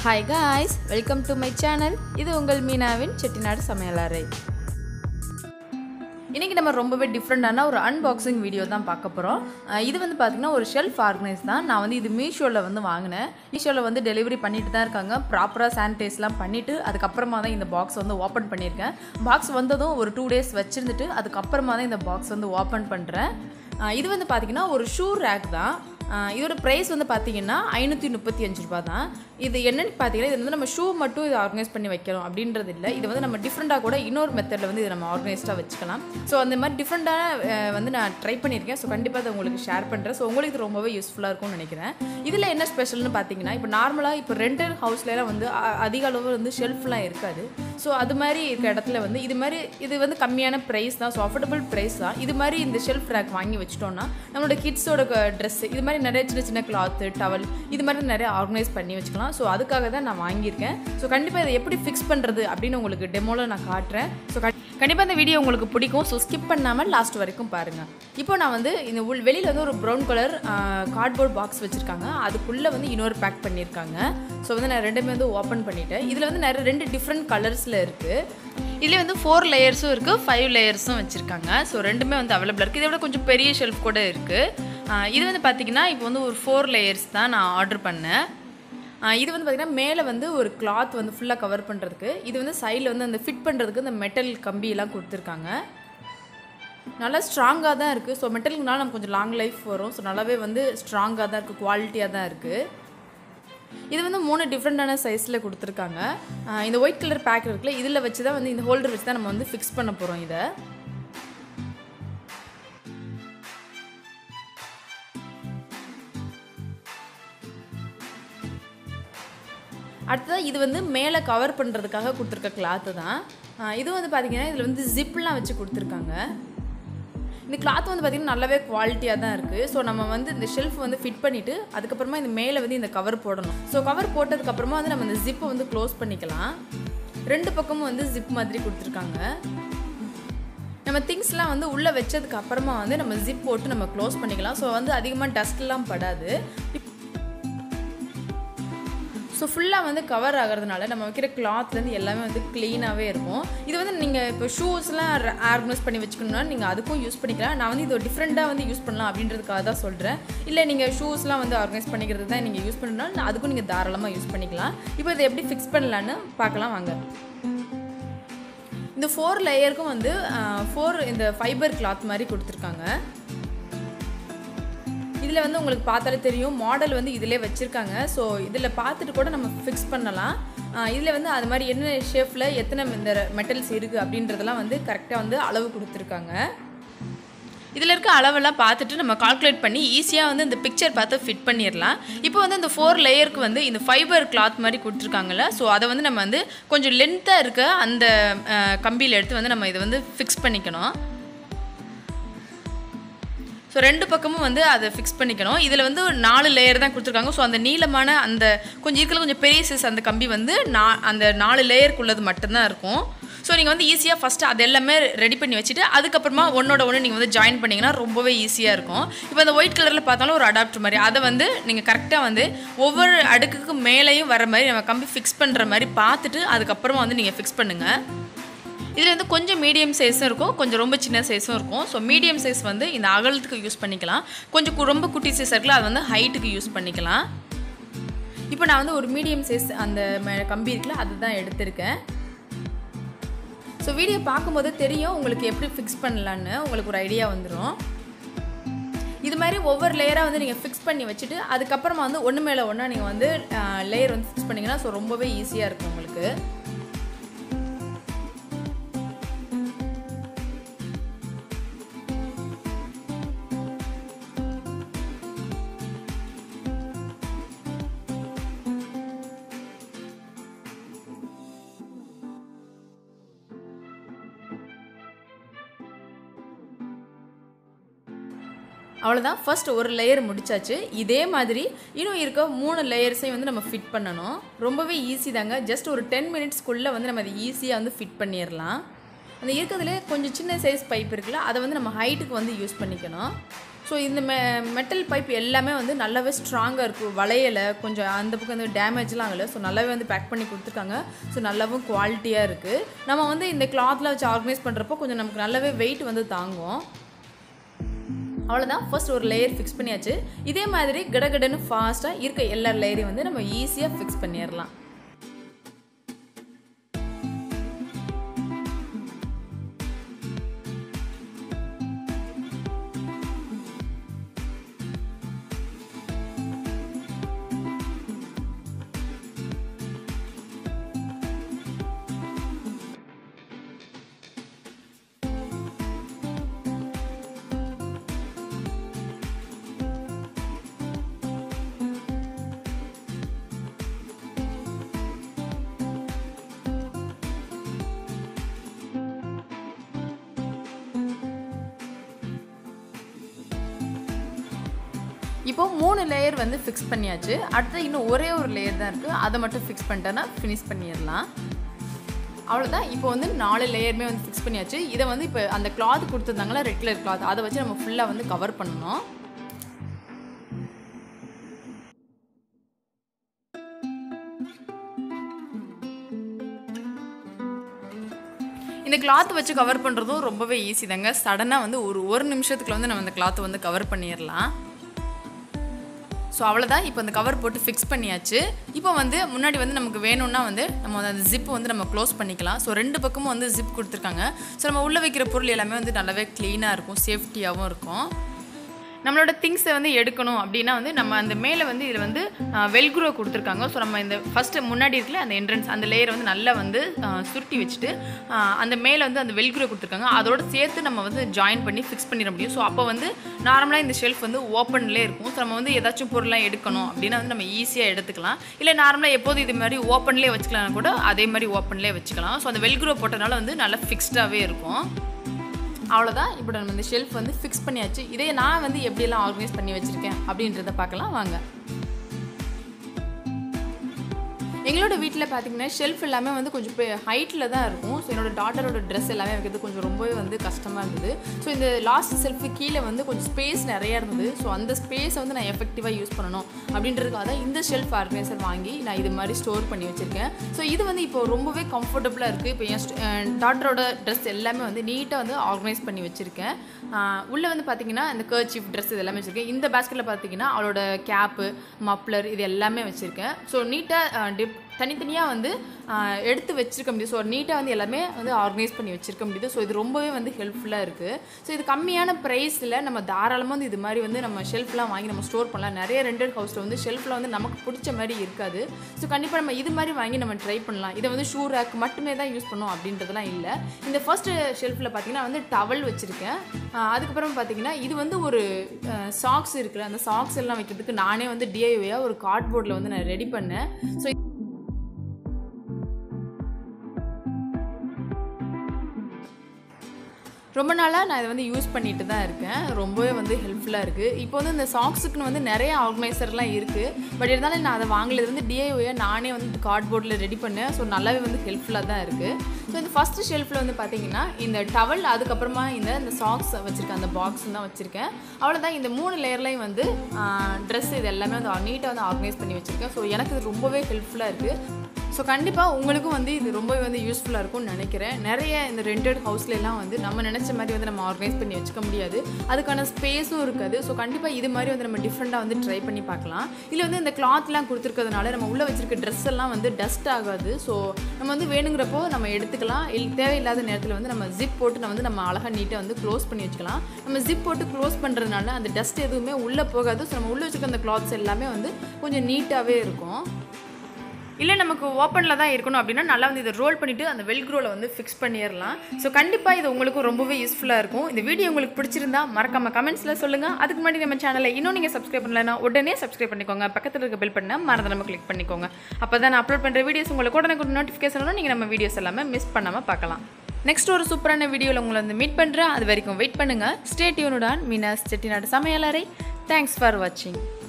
hi guys welcome to my channel இது உங்கள் மீனாவின் செட்டிநாடு சமையலறை இன்றைக்கி நம்ம ரொம்பவே டிஃப்ரெண்ட்டான ஒரு அன்பாக்சிங் வீடியோ தான் பார்க்க போகிறோம் இது வந்து பார்த்திங்கன்னா ஒரு ஷெல்ஃப் ஆர்கனைஸ் தான் நான் வந்து இது மீஷோவில் வந்து வாங்கினேன் மீஷோவில் வந்து டெலிவரி பண்ணிட்டு தான் இருக்காங்க ப்ராப்பராக சானிடைஸ்லாம் பண்ணிவிட்டு அதுக்கப்புறமா தான் இந்த பாக்ஸ் வந்து ஓப்பன் பண்ணியிருக்கேன் பாக்ஸ் வந்ததும் ஒரு டூ டேஸ் வச்சுருந்துட்டு அதுக்கப்புறமா தான் இந்த பாக்ஸ் வந்து ஓப்பன் பண்ணுறேன் இது வந்து பார்த்திங்கன்னா ஒரு ஷூ ரேக் தான் ஆஹ் இதோட ப்ரைஸ் வந்து பார்த்தீங்கன்னா ஐநூற்றி முப்பத்தி அஞ்சு ரூபா தான் இது என்னன்னு பார்த்தீங்கன்னா இது வந்து நம்ம ஷூ மட்டும் இதை ஆர்கனைஸ் பண்ணி வைக்கிறோம் அப்படின்றது இல்லை இது வந்து நம்ம டிஃப்ரெண்ட்டாக கூட இன்னொரு மெத்தடில் வந்து இதை நம்ம ஆர்கனைஸ்டாக வச்சுக்கலாம் ஸோ அந்த மாதிரி டிஃப்ரெண்ட்டான வந்து நான் ட்ரை பண்ணியிருக்கேன் ஸோ கண்டிப்பாக அதை உங்களுக்கு ஷேர் பண்ணுறேன் ஸோ உங்களுக்கு இது ரொம்பவே யூஸ்ஃபுல்லாக இருக்கும்னு நினைக்கிறேன் இதில் என்ன ஸ்பெஷல்னு பார்த்தீங்கன்னா இப்போ நார்மலாக இப்போ ரெண்டல் ஹவுஸ்லலாம் வந்து அ- அதிக அளவு வந்து ஷெல்ஃப்லாம் இருக்காது ஸோ அது மாதிரி இருக்க இடத்துல வந்து இது மாதிரி இது வந்து கம்மியான ப்ரைஸ் தான் ஸோ அஃபோர்டபுள் ப்ரைஸ் தான் இது மாதிரி இந்த ஷெல்ஃப் ரேக் வாங்கி வச்சிட்டோம்னா நம்மளோட கிட்ஸோட ட்ரெஸ் இது மாதிரி நிறைய சின்ன சின்ன கிளாத்து டவல் இது மாதிரி நிறைய ஆர்கனைஸ் பண்ணி வச்சுக்கலாம் ஸோ அதுக்காக தான் நான் வாங்கியிருக்கேன் ஸோ கண்டிப்பாக இதை எப்படி ஃபிக்ஸ் பண்ணுறது அப்படின்னு உங்களுக்கு டெமோவில் நான் காட்டுறேன் ஸோ கண்டிப்பாக இந்த வீடியோ உங்களுக்கு பிடிக்கும் ஸோ ஸ்கிப் பண்ணாமல் லாஸ்ட் வரைக்கும் பாருங்கள் இப்போ நான் வந்து இந்த உள் வெளியில் வந்து ஒரு ப்ரௌன் கலர் கார்ட்போர்ட் பாக்ஸ் வச்சுருக்காங்க அதுக்குள்ளே வந்து இன்னொரு பேக் பண்ணியிருக்காங்க ஸோ வந்து நான் ரெண்டுமே வந்து ஓப்பன் பண்ணிட்டேன் இதில் வந்து நிறைய ரெண்டு டிஃப்ரெண்ட் கலர்ஸில் இருக்குது இதுலேயே வந்து ஃபோர் லேயர்ஸும் இருக்குது ஃபைவ் லேயர்ஸும் வச்சுருக்காங்க ஸோ ரெண்டுமே வந்து அவைலபிளாக இருக்குது இதை விட கொஞ்சம் பெரிய ஷெல்ஃப் கூட இருக்குது இது வந்து பார்த்திங்கன்னா இப்போ வந்து ஒரு ஃபோர் லேயர்ஸ் தான் நான் ஆர்டர் பண்ணேன் ஆஹ் இது வந்து பார்த்திங்கன்னா மேலே வந்து ஒரு கிளாத் வந்து ஃபுல்லாக கவர் பண்ணுறதுக்கு இது வந்து சைடில் வந்து அந்த ஃபிட் பண்ணுறதுக்கு இந்த மெட்டல் கம்பியெல்லாம் கொடுத்துருக்காங்க நல்லா ஸ்ட்ராங்காக தான் இருக்குது ஸோ மெட்டலுக்குனால நமக்கு கொஞ்சம் லாங் லைஃப் வரும் ஸோ நல்லாவே வந்து ஸ்ட்ராங்காக தான் இருக்குது குவாலிட்டியாக தான் இருக்குது இது வந்து மூணு டிஃப்ரெண்ட்டான சைஸில் கொடுத்துருக்காங்க ஆஹ் இந்த ஒயிட் கலர் பேக் இருக்குல்ல இதில் வச்சு தான் வந்து இந்த ஹோல்டர் வச்சு தான் நம்ம வந்து ஃபிக்ஸ் பண்ண போகிறோம் இதை அடுத்ததாக இது வந்து மேலே கவர் பண்ணுறதுக்காக கொடுத்துருக்க கிளாத்து தான் ஆஹ் இது வந்து பார்த்திங்கன்னா இதில் வந்து ஜிப்லாம் வச்சு கொடுத்துருக்காங்க இந்த கிளாத் வந்து பார்த்திங்கன்னா நல்லாவே குவாலிட்டியாக தான் இருக்குது ஸோ நம்ம வந்து இந்த ஷெல்ஃப் வந்து ஃபிட் பண்ணிவிட்டு அதுக்கப்புறமா இந்த மேலே வந்து இந்த கவர் போடணும் ஸோ கவர் போட்டதுக்கப்புறமா வந்து நம்ம இந்த ஜிப்பை வந்து க்ளோஸ் பண்ணிக்கலாம் ரெண்டு பக்கமும் வந்து ஜிப் மாதிரி கொடுத்துருக்காங்க நம்ம திங்ஸ்லாம் வந்து உள்ளே வச்சதுக்கு அப்புறமா வந்து நம்ம ஜிப் போட்டு நம்ம க்ளோஸ் பண்ணிக்கலாம் ஸோ வந்து அதிகமாக டஸ்ட்லாம் படாது ஸோ ஃபுல்லாக வந்து கவர் ஆகிறதுனால நம்ம வைக்கிற கிளாத்லேருந்து எல்லாமே வந்து க்ளீனாகவே இருக்கும் இது வந்து நீங்கள் இப்போ ஷூஸ்லாம் ஆர்கனைஸ் பண்ணி வச்சுக்கணும்னா நீங்கள் அதுக்கும் யூஸ் பண்ணிக்கலாம் நான் வந்து இது டிஃப்ரெண்ட்டாக வந்து யூஸ் பண்ணலாம் அப்படின்றதுக்காக தான் சொல்கிறேன் இல்லை நீங்கள் ஷூஸ்லாம் வந்து ஆர்கனைஸ் பண்ணிக்கிறது தான் நீங்கள் யூஸ் பண்ணணும்னா அதுக்கும் நீங்கள் தாராளமாக யூஸ் பண்ணிக்கலாம் இப்போ இதை எப்படி ஃபிக்ஸ் பண்ணலான்னு பார்க்கலாம் வாங்க இந்த ஃபோர் லேயருக்கும் வந்து ஃபோர் இந்த ஃபைபர் கிளாத் மாதிரி கொடுத்துருக்காங்க இதில் வந்து உங்களுக்கு பார்த்தாலே தெரியும் மாடல் வந்து இதிலே வச்சுருக்காங்க ஸோ இதில் பார்த்துட்டு கூட நம்ம ஃபிக்ஸ் பண்ணலாம் இதில் வந்து அது மாதிரி என்ன ஷேஃபில் எத்தனை இந்த மெட்டல்ஸ் இருக்குது அப்படின்றதெல்லாம் வந்து கரெக்டாக வந்து அளவு கொடுத்துருக்காங்க இதில் இருக்க அளவெல்லாம் பார்த்துட்டு நம்ம கால்குலேட் பண்ணி ஈஸியாக வந்து இந்த பிக்சர் பார்த்து ஃபிட் பண்ணிடலாம் இப்போ வந்து இந்த ஃபோர் லேயருக்கு வந்து இந்த ஃபைபர் கிளாத் மாதிரி கொடுத்துருக்காங்கல்ல ஸோ அதை வந்து நம்ம வந்து கொஞ்சம் லென்த்தாக இருக்க அந்த கம்பியில் எடுத்து வந்து நம்ம இதை வந்து ஃபிக்ஸ் பண்ணிக்கணும் ஸோ ரெண்டு பக்கமும் வந்து அதை ஃபிக்ஸ் பண்ணிக்கணும் இதில் வந்து ஒரு நாலு லேயர் தான் கொடுத்துருக்காங்க ஸோ அந்த நீளமான அந்த கொஞ்சம் இருக்கிற கொஞ்சம் பெரிய சைஸ் அந்த கம்பி வந்து நா அந்த நாலு லேயருக்குள்ளது மட்டும்தான் இருக்கும் ஸோ நீங்கள் வந்து ஈஸியாக ஃபஸ்ட்டு அது எல்லாமே ரெடி பண்ணி வச்சுட்டு அதுக்கப்புறமா ஒன்னோட ஒன்று நீங்கள் வந்து ஜாயின் பண்ணிங்கன்னா ரொம்பவே ஈஸியாக இருக்கும் இப்போ அந்த ஒயிட் கலரில் பார்த்தாலும் ஒரு அடாப்டர் மாதிரி அதை வந்து நீங்கள் கரெக்டாக வந்து ஒவ்வொரு அடுக்குக்கு மேலேயும் வர மாதிரி நம்ம கம்பி ஃபிக்ஸ் பண்ணுற மாதிரி பார்த்துட்டு அதுக்கப்புறமா வந்து நீங்கள் ஃபிக்ஸ் பண்ணுங்கள் இதில் வந்து கொஞ்சம் மீடியம் சைஸும் இருக்கும் கொஞ்சம் ரொம்ப சின்ன சைஸும் இருக்கும் ஸோ மீடியம் சைஸ் வந்து இந்த அகலத்துக்கு யூஸ் பண்ணிக்கலாம் கொஞ்சம் கு- ரொம்ப குட்டி சைஸ் இருக்குல்ல அது வந்து ஹைட்டுக்கு யூஸ் பண்ணிக்கலாம் இப்போ நான் வந்து ஒரு மீடியம் சைஸ் அந்த ம- கம்பி இருக்குல்ல அதுதான் எடுத்திருக்கேன் ஸோ வீடியோ பார்க்கும்போது தெரியும் உங்களுக்கு எப்படி ஃபிக்ஸ் பண்ணலான்னு உங்களுக்கு ஒரு ஐடியா வந்துடும் இது மாதிரி ஒவ்வொரு லேயராக வந்து நீங்கள் ஃபிக்ஸ் பண்ணி வச்சுட்டு அதுக்கப்புறமா வந்து ஒன்று மேலே ஒன்றா நீங்கள் வந்து லேயர் வந்து ஃபிக்ஸ் பண்ணிங்கன்னா ஸோ ரொம்பவே ஈஸியாக இருக்கும் உங்களுக்கு அவ்வளோதான் ஃபர்ஸ்ட் ஒரு லேயர் முடிச்சாச்சு இதே மாதிரி இன்னும் இருக்க மூணு லேயர்ஸையும் வந்து நம்ம ஃபிட் பண்ணணும் ரொம்பவே ஈஸி தாங்க ஜஸ்ட் ஒரு டென் மினிட்ஸ்க்குள்ளே வந்து நம்ம அதை ஈஸியாக வந்து ஃபிட் பண்ணிடலாம் அந்த இருக்கிறதுலே கொஞ்சம் சின்ன சைஸ் பைப் இருக்குல்ல அதை வந்து நம்ம ஹைட்டுக்கு வந்து யூஸ் பண்ணிக்கணும் ஸோ இந்த மெ மெட்டல் பைப் எல்லாமே வந்து நல்லாவே ஸ்ட்ராங்காக இருக்கும் வளையலை கொஞ்சம் அந்த பக்கம் வந்து டேமேஜ்லாம் ஆகலை ஸோ நல்லாவே வந்து பேக் பண்ணி கொடுத்துருக்காங்க ஸோ நல்லாவும் குவாலிட்டியாக இருக்குது நம்ம வந்து இந்த கிளாத்தில் வச்சு ஆர்கனைஸ் பண்ணுறப்போ கொஞ்சம் நமக்கு நல்லாவே வெயிட் வந்து தாங்கும் அவ்வளோதான் ஃபர்ஸ்ட் ஒரு லேயர் ஃபிக்ஸ் பண்ணியாச்சு இதே மாதிரி கடகடன்னு ஃபாஸ்ட்டாக இருக்க எல்லா லேயரையும் வந்து நம்ம ஈஸியாக ஃபிக்ஸ் பண்ணிடலாம் இப்போ மூணு லேயர் வந்து ஃபிக்ஸ் பண்ணியாச்சு அடுத்து இன்னும் ஒரே ஒரு லேயர் தான் இருக்குது அதை மட்டும் ஃபிக்ஸ் பண்ணிட்டேன்னா ஃபினிஷ் பண்ணிடலாம் அவ்வளோதான் இப்போ வந்து நாலு லேயருமே வந்து ஃபிக்ஸ் பண்ணியாச்சு இதை வந்து இப்போ அந்த கிளாத் கொடுத்துருந்தாங்களா ரெட் கலர் கிளாத் அதை வச்சு நம்ம ஃபுல்லாக வந்து கவர் பண்ணணும் இந்த கிளாத் வச்சு கவர் பண்ணுறதும் ரொம்பவே ஈஸி தாங்க சடனாக வந்து ஒரு ஒரு நிமிஷத்துக்குள்ள வந்து நம்ம இந்த கிளாத்தை வந்து கவர் பண்ணிடலாம் ஸோ அவ்வளோதான் இப்போ அந்த கவர் போட்டு ஃபிக்ஸ் பண்ணியாச்சு இப்போ வந்து முன்னாடி வந்து நமக்கு வேணும்னா வந்து நம்ம வந்து அந்த ஜிப் வந்து நம்ம க்ளோஸ் பண்ணிக்கலாம் ஸோ ரெண்டு பக்கமும் வந்து ஜிப் கொடுத்துருக்காங்க ஸோ நம்ம உள்ளே வைக்கிற பொருள் எல்லாமே வந்து நல்லாவே க்ளீனாக இருக்கும் சேஃப்டியாகவும் இருக்கும் நம்மளோட திங்ஸை வந்து எடுக்கணும் அப்படின்னா வந்து நம்ம அந்த மேலே வந்து இதில் வந்து வெல்க்ரோ கொடுத்துருக்காங்க ஸோ நம்ம இந்த ஃபஸ்ட்டு முன்னாடி இருக்கல அந்த என்ட்ரன்ஸ் அந்த லேயரை வந்து நல்லா வந்து ஆஹ், சுருட்டி வச்சுட்டு ஆஹ், அந்த மேலே வந்து அந்த வெல்க்ரோ கொடுத்துருக்காங்க அதோட சேர்த்து நம்ம வந்து ஜாயின் பண்ணி ஃபிக்ஸ் பண்ணிட முடியும் ஸோ அப்போ வந்து நார்மலாக இந்த ஷெல்ஃப் வந்து ஓப்பன்லேயே இருக்கும் ஸோ நம்ம வந்து ஏதாச்சும் பொருள்லாம் எடுக்கணும் அப்படின்னா வந்து நம்ம ஈஸியாக எடுத்துக்கலாம் இல்லை நார்மலாக எப்போதும் இது மாதிரி ஓப்பன்லேயே வச்சுக்கலாம் கூட அதே மாதிரி ஓப்பன்லேயே வச்சுக்கலாம் ஸோ அந்த வெல்க்ரோ போட்டனால வந்து நல்லா ஃபிக்ஸ்டாகவே இருக்கும் அவ்வளோதான் இப்போ நம்ம இந்த ஷெல்ஃப் வந்து ஃபிக்ஸ் பண்ணியாச்சு இதே நான் வந்து எப்படியெல்லாம் ஆர்கனைஸ் பண்ணி வச்சுருக்கேன் அப்படின்றத பார்க்கலாம் வாங்க எங்களோட வீட்டில் பார்த்தீங்கன்னா ஷெல்ஃப் எல்லாமே வந்து கொஞ்சம் ஹைட்டில் தான் இருக்கும் ஸோ என்னோட டாட்டரோட ட்ரெஸ் எல்லாமே வைக்கிறது கொஞ்சம் ரொம்பவே வந்து கஷ்டமாக இருந்தது ஸோ இந்த லாஸ்ட் ஷெல்ஃபு கீழே வந்து கொஞ்சம் ஸ்பேஸ் நிறைய இருந்தது ஸோ அந்த ஸ்பேஸை வந்து நான் எஃபெக்டிவாக யூஸ் பண்ணணும் அப்படின்றதுக்காக தான் இந்த ஷெல்ஃப் ஆர்கனைசர் வாங்கி நான் இது மாதிரி ஸ்டோர் பண்ணி வச்சுருக்கேன் ஸோ இது வந்து இப்போ ரொம்பவே கம்ஃபர்டபுளாக இருக்குது இப்போ என் டாட்டரோட ட்ரெஸ் எல்லாமே வந்து நீட்டாக வந்து ஆர்கனைஸ் பண்ணி வச்சுருக்கேன் உள்ளே வந்து பார்த்தீங்கன்னா இந்த கர்ச்சீஃப் ட்ரெஸ் இது எல்லாமே வச்சுருக்கேன் இந்த பேஸ்கெட்டில் பார்த்தீங்கன்னா அவளோட கேப்பு மப்ளர் இது எல்லாமே வச்சுருக்கேன் ஸோ நீட்டாக டிப் தனித்தனியாக வந்து ஆஹ், எடுத்து வச்சிருக்க முடியுது ஸோ நீட்டாக வந்து எல்லாமே வந்து ஆர்கனைஸ் பண்ணி வச்சிருக்க முடியுது ஸோ இது ரொம்பவே வந்து ஹெல்ப்ஃபுல்லாக இருக்குது ஸோ இது கம்மியான ப்ரைஸில் நம்ம தாராளமாக வந்து இது மாதிரி வந்து நம்ம ஷெல்ஃப்லாம் வாங்கி நம்ம ஸ்டோர் பண்ணலாம் நிறைய ரெண்டட் ஹவுஸில் வந்து ஷெல்ஃபில் வந்து நமக்கு பிடிச்ச மாதிரி இருக்காது ஸோ கண்டிப்பாக நம்ம இது மாதிரி வாங்கி நம்ம ட்ரை பண்ணலாம் இதை வந்து ஷூ ரேக் மட்டுமே தான் யூஸ் பண்ணணும் அப்படின்றதுலாம் இல்லை இந்த ஃபர்ஸ்ட் ஷெல்ஃபில் பார்த்தீங்கன்னா வந்து டவல் வச்சுருக்கேன் அதுக்கப்புறம் பார்த்தீங்கன்னா இது வந்து ஒரு சாக்ஸ் இருக்குல்ல அந்த சாக்ஸ் எல்லாம் வைக்கிறதுக்கு நானே வந்து டிஐஒயாக ஒரு கார்ட்போர்டில் வந்து நான் ரெடி பண்ணேன் ஸோ ரொம்ப நாளாக நான் இதை வந்து யூஸ் பண்ணிட்டு தான் இருக்கேன் ரொம்பவே வந்து ஹெல்ப்ஃபுல்லாக இருக்குது இப்போ வந்து இந்த சாக்ஸுக்குன்னு வந்து நிறைய ஆர்கனைசர்லாம் இருக்குது பட் இருந்தாலும் நான் அதை வாங்கலது வந்து டிஐஒயை நானே வந்து கார்ட்போர்டில் ரெடி பண்ணேன் ஸோ நல்லாவே வந்து ஹெல்ப்ஃபுல்லாக தான் இருக்குது ஸோ இந்த ஃபஸ்ட்டு ஷெல்ஃபில் வந்து பார்த்தீங்கன்னா இந்த டவல் அதுக்கப்புறமா இந்த இந்த சாக்ஸ் வச்சுருக்கேன் அந்த பாக்ஸ் தான் வச்சுருக்கேன் அவ்வளோதான் இந்த மூணு லேயர்லையும் வந்து ட்ரெஸ் இது எல்லாமே வந்து நீட்டாக வந்து ஆர்கனைஸ் பண்ணி வச்சுருக்கேன் ஸோ எனக்கு இது ரொம்பவே ஹெல்ப்ஃபுல்லாக இருக்குது ஸோ கண்டிப்பாக உங்களுக்கும் வந்து இது ரொம்பவே வந்து யூஸ்ஃபுல்லாக இருக்கும்னு நினைக்கிறேன் நிறைய இந்த ரெண்டட் ஹவுஸ்லலாம் வந்து நம்ம நினச்ச மாதிரி வந்து நம்ம ஆர்கனைஸ் பண்ணி வச்சுக்க முடியாது அதுக்கான ஸ்பேஸும் இருக்காது ஸோ கண்டிப்பாக இது மாதிரி வந்து நம்ம டிஃப்ரெண்ட்டாக வந்து ட்ரை பண்ணி பார்க்கலாம் இல்லை வந்து இந்த கிளாத்லாம் கொடுத்துருக்கிறதுனால நம்ம உள்ளே வச்சிருக்க ட்ரெஸ் எல்லாம் வந்து டஸ்ட் ஆகாது ஸோ நம்ம வந்து வேணுங்கிறப்போ நம்ம எடுத்துக்கலாம் இல்லை தேவையில்லாத நேரத்தில் வந்து நம்ம ஜிப் போட்டு நம்ம வந்து நம்ம அழகாக நீட்டாக வந்து க்ளோஸ் பண்ணி வச்சுக்கலாம் நம்ம ஜிப் போட்டு க்ளோஸ் பண்ணுறதுனால அந்த டஸ்ட் எதுவுமே உள்ளே போகாது ஸோ நம்ம உள்ளே வச்சுருக்க அந்த கிளாத்ஸ் எல்லாமே வந்து கொஞ்சம் நீட்டாகவே இருக்கும் இல்லை நமக்கு ஓப்பனில் தான் இருக்கணும் அப்படின்னா நல்லா வந்து இதை ரோல் பண்ணிவிட்டு அந்த வெல்க்ரோவில் வந்து ஃபிக்ஸ் பண்ணிடலாம் ஸோ கண்டிப்பாக இது உங்களுக்கு ரொம்பவே யூஸ்ஃபுல்லாக இருக்கும் இந்த வீடியோ உங்களுக்கு பிடிச்சிருந்தா மறக்காம கமெண்ட்ஸில் சொல்லுங்கள் அதுக்கு முன்னாடி நம்ம சேனலை இன்னும் நீங்கள் சப்ஸ்கிரைப் பண்ணலைன்னா உடனே சப்ஸ்கிரைப் பண்ணிக்கோங்க பக்கத்தில் இருக்க பெல் பண்ண மறந்து நம்ம கிளிக் பண்ணிக்கோங்க அப்போ தான் நான் அப்லோட் பண்ணுற வீடியோஸ் உங்களுக்கு உடனே நோட்டிஃபிகேஷன் வரும் நீங்கள் நம்ம வீடியோஸ் எல்லாமே மிஸ் பண்ணாமல் பார்க்கலாம் நெக்ஸ்ட் ஒரு சூப்பரான வீடியோவில் உங்களை வந்து மீட் பண்ணுறேன் அது வரைக்கும் வெயிட் பண்ணுங்கள் ஸ்டே டியூனுடான் மீனாஸ் செட்டிநாடு சமையலறை தேங்க்ஸ் ஃபார் வாட்சிங்